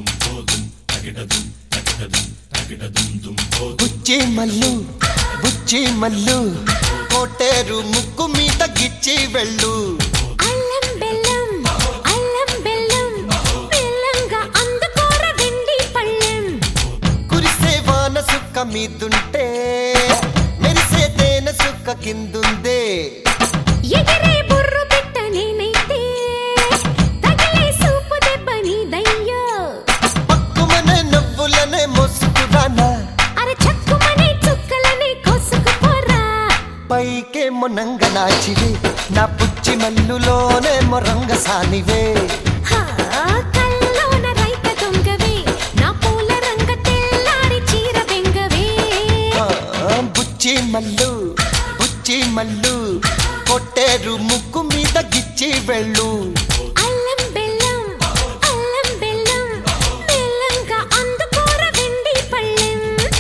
బుచ్చి మల్లు బుచ్చి మల్లు కోటేరు ముక్కు మీద గిచ్చి వెళ్ళు అల్లం బెల్లం అల్లం బెల్లం బెల్లంగా అందుకోర వెండి పళ్ళెం కురిసే వాన సుక్క మీదుంటే మెరిసే తేనె సుక్క కిందుందే ఎగిరే బుర్రు బిట్ట నేనైతే తగిలే సూపు దెబ్బ నీదయ్యో పక్కుమనే నవ్వులనే మోసుకురానా అర చక్కుమనే చుక్కలనే కోసుకుపోరా పైకే మొనంగ నాచివే నా పుచ్చి మల్లులోనే మొరంగ సానివే హా, కల్లోన రైత దొంగవే నా పూల రంగ తెల్లారి చీర బెంగవే ఆ, బుచ్చి మల్లు బుచ్చి మల్లు కొట్టేరు ముక్కు మీద గిచ్చి వెళ్ళు అల్లం బెల్లం అల్లం బెల్లం బెల్లంగా అందుకోర వెండి పళ్ళెం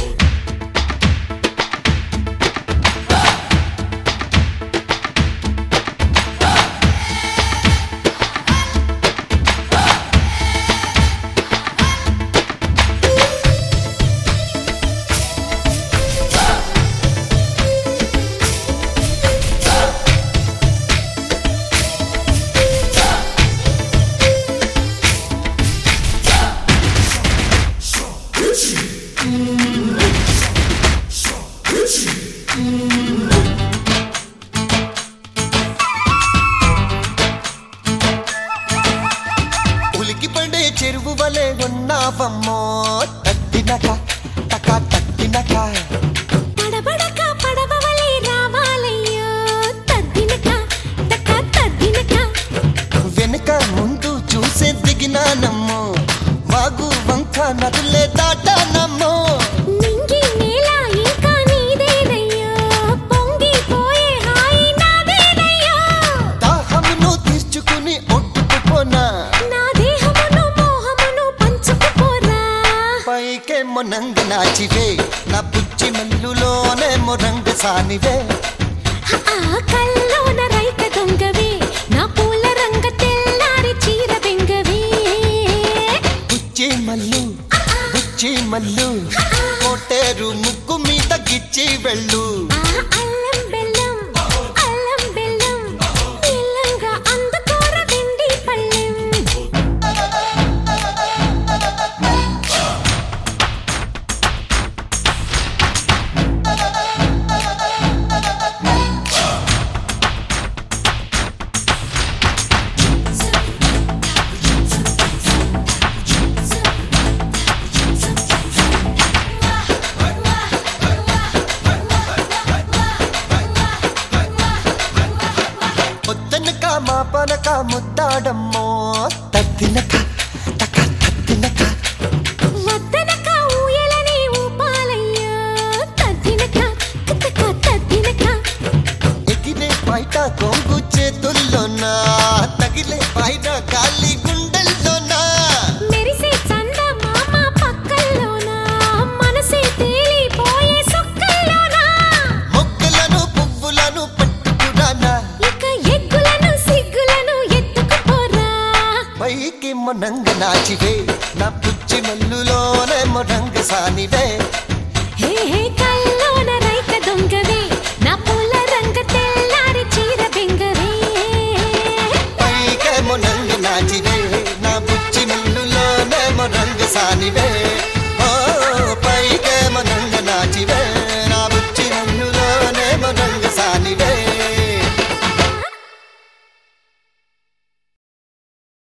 ఉలికి పడే చెరువు వలె ఉన్నావమ్మో తట్టినక టక తట్టినక తడబడక పడవలే రావాలయ్యో తద్దినక తక తద్దినక వెనుక ముందు చూసే దిగినానమ్మో వాగు వంక నదులే దాటానమ్మో నింగి నేల ఇంకా నీదేనయ్యో పొంగిపోయే హాయి నాదేనయ్యో దాహమును తీర్చుకుని ఒట్టుకుపోనా నా దేహమును మోహమును పంచుకుపోరా పైకే మొనంగ నాచివే నా పుచ్చి మల్లులోనే మొరంగ సానివే ఆ కల్లోన రైక దొంగవే నా పూల రంగ తెల్లారి చీర బెంగవే పుచ్చి మల్లు పుచ్చి మల్లు కోటేరు ముగ్గు మీద గిచ్చి వెళ్ళు ఆ అల్లం బెల్లం అల్లం బెల్లం బెల్లంగా అందుకోర వెండి పళ్ళెం పొద్దనక మా పనక ముద్దాడమ్మో తద్దినక తక తద్దినక వద్దనక ఊయలని ఊపాలయ్యో తద్దినక కితక తద్దినక ఎగిరే బయట కొంగు చేతుల్లోనా తగిలే బయట గాలి గుండెల్లోనా మెరిసే చంద మామ పక్కల్లోన మనసే తేలిపోయే సొక్కల్లోన మొక్కలను పువ్వులను పట్టుకురానా ఇక ఎగ్గులను సిగ్గులను ఎత్తుకుపోరా పైకి మొనంగ నాచివే నా పుచ్చి మల్లులోనే మొరంగ సానివే హే హే కల్